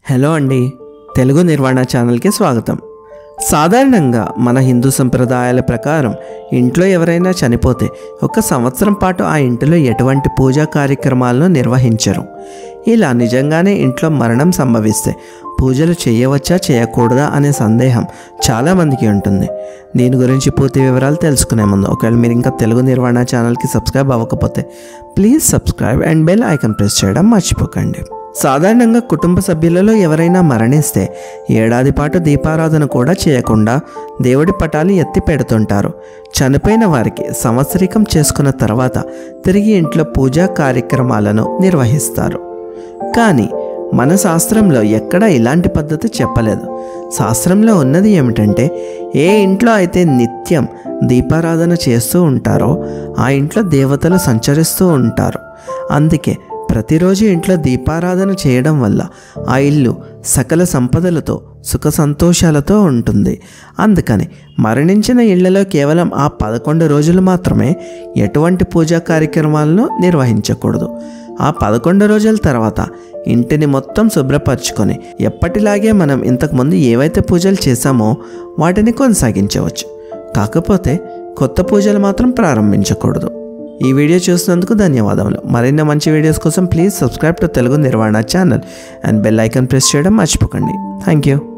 hello అండి తెలుగు నిర్వహణ ఛానల్కి స్వాగతం సాధారణంగా మన హిందూ సంప్రదాయాల ప్రకారం ఇంట్లో ఎవరైనా చనిపోతే ఒక సంవత్సరం పాటు ఆ ఇంటిలో ఎటువంటి పూజా కార్యక్రమాలను నిర్వహించరు ఇలా నిజంగానే ఇంట్లో మరణం సంభవిస్తే పూజలు చేయవచ్చా చేయకూడదా అనే సందేహం చాలామందికి ఉంటుంది దీని గురించి పూర్తి వివరాలు తెలుసుకునే ముందు ఒకవేళ మీరు ఇంకా తెలుగు నిర్వహణ ఛానల్కి సబ్స్క్రైబ్ అవ్వకపోతే please subscribe and bell icon press చేయడం మర్చిపోకండి సాధారణంగా కుటుంబ సభ్యులలో ఎవరైనా మరణిస్తే ఏడాది పాటు దీపారాధన కూడా చేయకుండా దేవుడి పటాలు ఎత్తి పెడుతుంటారు చనిపోయిన వారికి సంవత్సరికం చేసుకున్న తర్వాత తిరిగి ఇంట్లో పూజా కార్యక్రమాలను నిర్వహిస్తారు కానీ మన శాస్త్రంలో ఎక్కడా ఇలాంటి పద్ధతి చెప్పలేదు శాస్త్రంలో ఉన్నది ఏమిటంటే ఏ ఇంట్లో అయితే నిత్యం దీపారాధన చేస్తూ ఉంటారో ఆ ఇంట్లో దేవతలు సంచరిస్తూ ఉంటారు అందుకే ప్రతిరోజు ఇంట్లో దీపారాధన చేయడం వల్ల ఆ ఇల్లు సకల సంపదలతో సుఖ సంతోషాలతో ఉంటుంది అందుకని మరణించిన ఇళ్లలో కేవలం ఆ పదకొండు రోజులు మాత్రమే ఎటువంటి పూజా కార్యక్రమాలను నిర్వహించకూడదు ఆ పదకొండు రోజుల తర్వాత ఇంటిని మొత్తం శుభ్రపరచుకొని ఎప్పటిలాగే మనం ఇంతకుముందు ఏవైతే పూజలు చేశామో వాటిని కొనసాగించవచ్చు కాకపోతే కొత్త పూజలు మాత్రం ప్రారంభించకూడదు ఈ వీడియో చూసినందుకు ధన్యవాదములు మరిన్ని మంచి వీడియోస్ కోసం ప్లీజ్ సబ్స్క్రైబ్ టు తెలుగు నిర్వహణ channel and bell icon press చేయడం మర్చిపోకండి థ్యాంక్ యూ